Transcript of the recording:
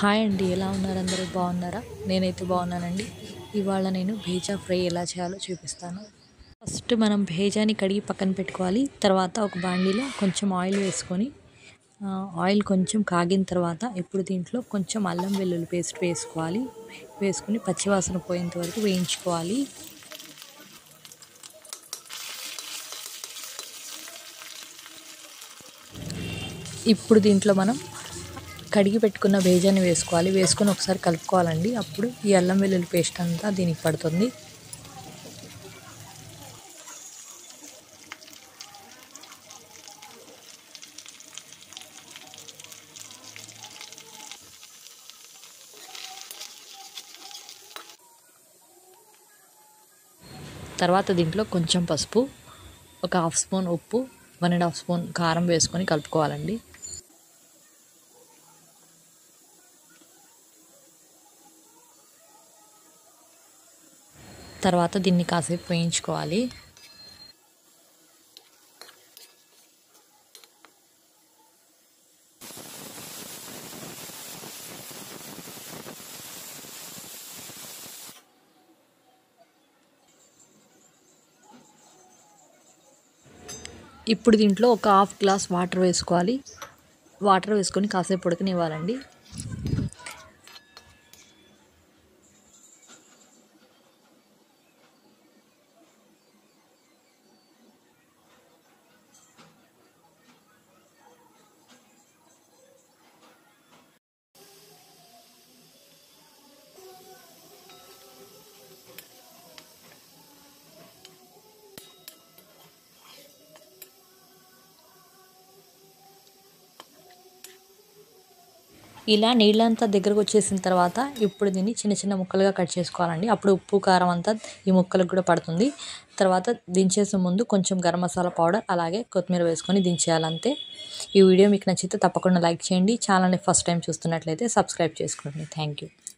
hi అండి ఎలా ఉన్నారు అందరూ బాగున్నారా నేనైతే బాగున్నానండి ఇవాళ నేను భేజా ఫ్రై ఎలా చేయాలో చూపిస్తాను ఫస్ట్ మనం భేజాని కడిగి పక్కన పెట్టుకోవాలి తర్వాత ఒక బాండీలో కొంచెం ఆయిల్ వేసుకొని ఆ, ఆయిల్ కొంచెం కాగిన తర్వాత ఇప్పుడు దీంట్లో కొంచెం అల్లం వెల్లుల్లి పేస్ట్ వేసుకోవాలి వేసుకుని పచ్చివాసన పోయేంత వరకు వేయించుకోవాలి ఇప్పుడు దీంట్లో మనం కడిగి పెట్టుకున్న బేజాన్ని వేసుకోవాలి వేసుకొని ఒకసారి కలుపుకోవాలండి అప్పుడు ఈ అల్లం వెల్లుల్లి పేస్ట్ అంతా దీనికి పడుతుంది తర్వాత దీంట్లో కొంచెం పసుపు ఒక హాఫ్ స్పూన్ ఉప్పు వన్ అండ్ హాఫ్ స్పూన్ కారం వేసుకొని కలుపుకోవాలండి తర్వాత దీన్ని కాసేపు వేయించుకోవాలి ఇప్పుడు దీంట్లో ఒక హాఫ్ గ్లాస్ వాటర్ వేసుకోవాలి వాటర్ వేసుకొని కాసేపు ఉడకనివ్వాలండి ఇలా నీళ్ళంతా దగ్గరకు వచ్చేసిన తర్వాత ఇప్పుడు దీన్ని చిన్న చిన్న ముక్కలుగా కట్ చేసుకోవాలండి అప్పుడు ఉప్పు కారం అంతా ఈ ముక్కలకు కూడా పడుతుంది తర్వాత దించేసే ముందు కొంచెం గరం మసాలా పౌడర్ అలాగే కొత్తిమీర వేసుకొని దించేయాలంతే ఈ వీడియో మీకు నచ్చితే తప్పకుండా లైక్ చేయండి ఛానల్ని ఫస్ట్ టైం చూస్తున్నట్లయితే సబ్స్క్రైబ్ చేసుకోండి థ్యాంక్ యూ